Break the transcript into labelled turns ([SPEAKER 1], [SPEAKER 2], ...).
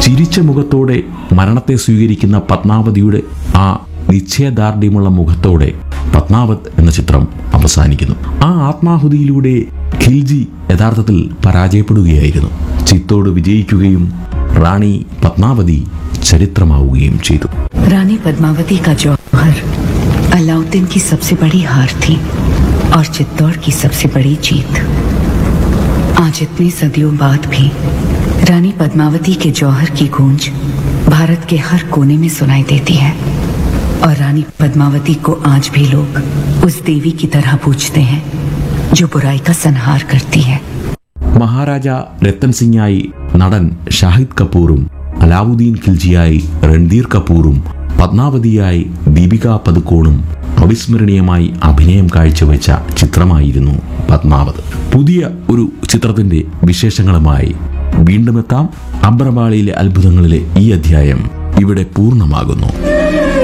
[SPEAKER 1] ചിരിച്ച മുഖത്തോടെ മരണത്തെ സ്വീകരിക്കുന്ന പത്മാവതിയുടെ ആ നിശ്ചയദാർഢ്യമുള്ള മുഖത്തോടെ പത്മാവത് എന്ന ചിത്രം അവസാനിക്കുന്നു ആ ആത്മാഹുതിയിലൂടെ ഖിൽജി യഥാർത്ഥത്തിൽ പരാജയപ്പെടുകയായിരുന്നു ചിത്തോട് വിജയിക്കുകയും റാണി പത്മാവതി ചരിത്രമാവുകയും ചെയ്തു
[SPEAKER 2] रानी पद्मावती का जौहर अलाउद्दीन की सबसे बड़ी हार थी और चित्तौड़ की सबसे बड़ी जीत आज इतने सदियों बाद भी रानी पद्मावती के जौहर की गूंज भारत के हर कोने में सुनाई देती है और रानी पद्मावती को आज भी लोग उस देवी की तरह पूजते हैं जो बुराई का संहार करती है
[SPEAKER 1] മഹാരാജ രത്തൻ സിംഗായി നടൻ ഷാഹിദ് കപൂറും അലാവുദ്ദീൻ ഖിൽജിയായി രൺധീർ കപൂറും പത്മാവതിയായി ദീപിക പതുക്കോണും അവിസ്മരണീയമായി അഭിനയം കാഴ്ചവെച്ച ചിത്രമായിരുന്നു പത്മാവത് പുതിയ ഒരു ചിത്രത്തിന്റെ വിശേഷങ്ങളുമായി വീണ്ടും എത്താം അബ്രപാളിയിലെ അത്ഭുതങ്ങളിലെ ഈ അധ്യായം ഇവിടെ പൂർണ്ണമാകുന്നു